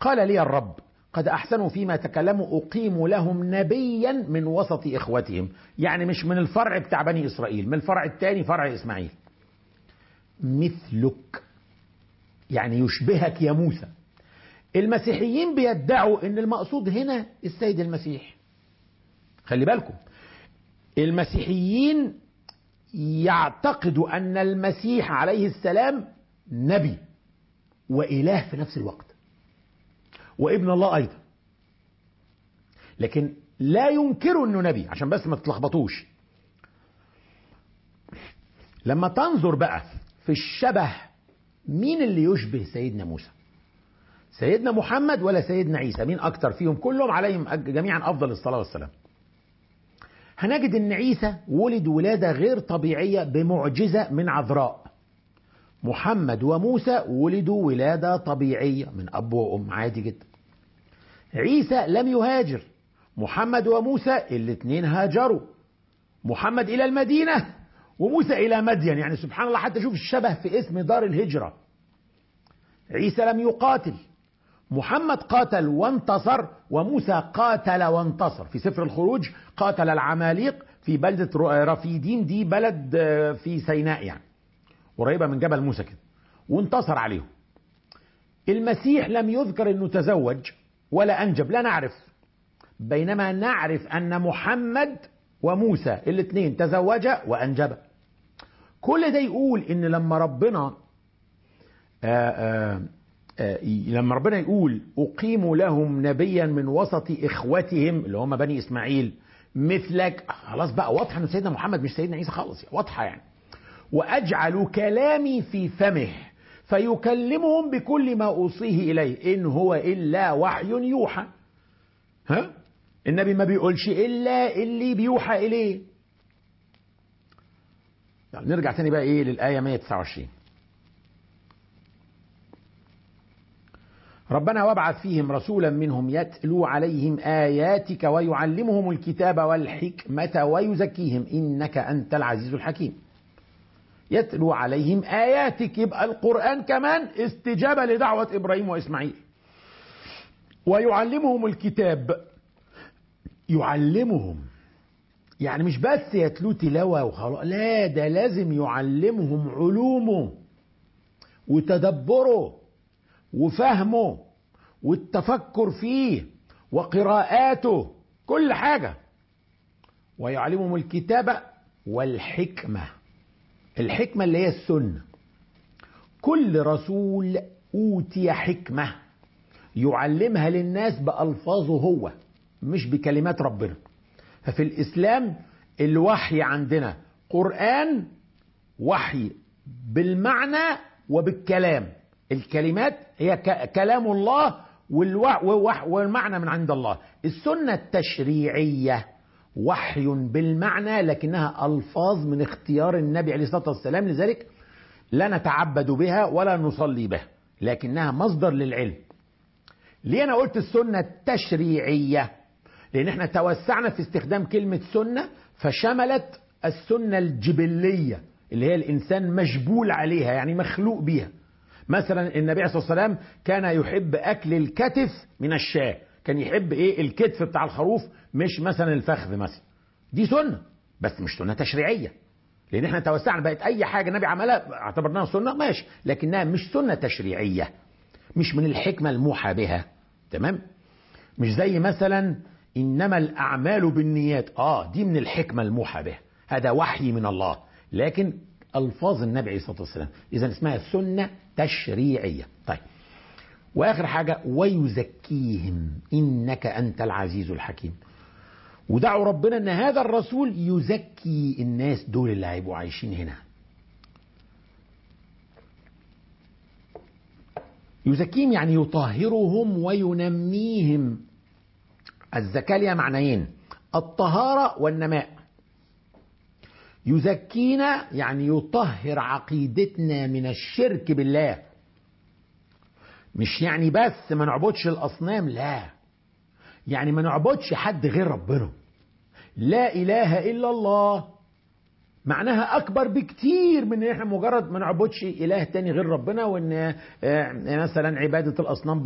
قال لي الرب قد أحسنوا فيما تكلموا أقيم لهم نبيا من وسط إخوتهم يعني مش من الفرع بتاع بني إسرائيل من الفرع الثاني فرع إسماعيل مثلك يعني يشبهك يا موسى المسيحيين بيدعوا ان المقصود هنا السيد المسيح خلي بالكم المسيحيين يعتقدوا ان المسيح عليه السلام نبي واله في نفس الوقت وابن الله ايضا لكن لا ينكروا انه نبي عشان بس ما تتلخبطوش لما تنظر بقى في الشبه مين اللي يشبه سيدنا موسى سيدنا محمد ولا سيدنا عيسى مين اكتر فيهم كلهم عليهم جميعا افضل الصلاه والسلام هنجد ان عيسى ولد ولاده غير طبيعيه بمعجزه من عذراء محمد وموسى ولدوا ولاده طبيعيه من اب وام عادي جدا عيسى لم يهاجر محمد وموسى الاثنين هاجروا محمد الى المدينه وموسى الى مدين يعني سبحان الله حتى شوف الشبه في اسم دار الهجره عيسى لم يقاتل محمد قاتل وانتصر وموسى قاتل وانتصر في سفر الخروج قاتل العماليق في بلدة رفيدين دي بلد في سيناء يعني قريبة من جبل موسى كده وانتصر عليهم المسيح لم يذكر انه تزوج ولا انجب لا نعرف بينما نعرف ان محمد وموسى الاثنين تزوجا وانجبا كل ده يقول ان لما ربنا آآ آآ آآ لما ربنا يقول أقيم لهم نبيا من وسط إخوتهم اللي هم بني إسماعيل مثلك خلاص بقى واضحة أن سيدنا محمد مش سيدنا عيسى خالص واضحة يعني وأجعل كلامي في فمه فيكلمهم بكل ما أوصيه إليه إن هو إلا وحي يوحى ها النبي ما بيقولش إلا اللي بيوحى إليه يعني نرجع تاني بقى إيه للآية 129 ربنا وابعث فيهم رسولا منهم يتلو عليهم آياتك ويعلمهم الكتاب والحكمة ويزكيهم إنك أنت العزيز الحكيم يتلو عليهم آياتك يبقى القرآن كمان استجابة لدعوة إبراهيم وإسماعيل ويعلمهم الكتاب يعلمهم يعني مش بس يتلو تلاوة وخلاص لا ده لازم يعلمهم علومه وتدبره وفهمه والتفكر فيه وقراءاته كل حاجة ويعلمهم الكتابة والحكمة الحكمة اللي هي السنة كل رسول أوتي حكمة يعلمها للناس بألفاظه هو مش بكلمات ربنا ففي الإسلام الوحي عندنا قرآن وحي بالمعنى وبالكلام الكلمات هي كلام الله والمعنى من عند الله السنة التشريعية وحي بالمعنى لكنها ألفاظ من اختيار النبي عليه الصلاة والسلام لذلك لا نتعبد بها ولا نصلي بها لكنها مصدر للعلم ليه أنا قلت السنة التشريعية لأن احنا توسعنا في استخدام كلمة سنة فشملت السنة الجبلية اللي هي الإنسان مجبول عليها يعني مخلوق بيها مثلا النبي عليه الصلاه والسلام كان يحب اكل الكتف من الشاة كان يحب ايه الكتف بتاع الخروف مش مثلا الفخذ مثلا دي سنه بس مش سنه تشريعيه لان احنا توسعنا بقت اي حاجه النبي عملها اعتبرناها سنه ماشي لكنها مش سنه تشريعيه مش من الحكمه الموحى بها تمام مش زي مثلا انما الاعمال بالنيات اه دي من الحكمه الموحى بها هذا وحي من الله لكن الفاظ النبي عليه الصلاه والسلام اذا اسمها سنه تشريعيه طيب واخر حاجه ويزكيهم انك انت العزيز الحكيم ودعوا ربنا ان هذا الرسول يزكي الناس دول اللي هيبقوا عايشين هنا يزكيهم يعني يطهرهم وينميهم الزكاة لها معنيين الطهارة والنماء يزكينا يعني يطهر عقيدتنا من الشرك بالله مش يعني بس ما نعبدش الأصنام لا يعني ما نعبدش حد غير ربنا لا إله إلا الله معناها أكبر بكتير من إن إحنا مجرد ما نعبدش إله تاني غير ربنا وإن مثلا عبادة الأصنام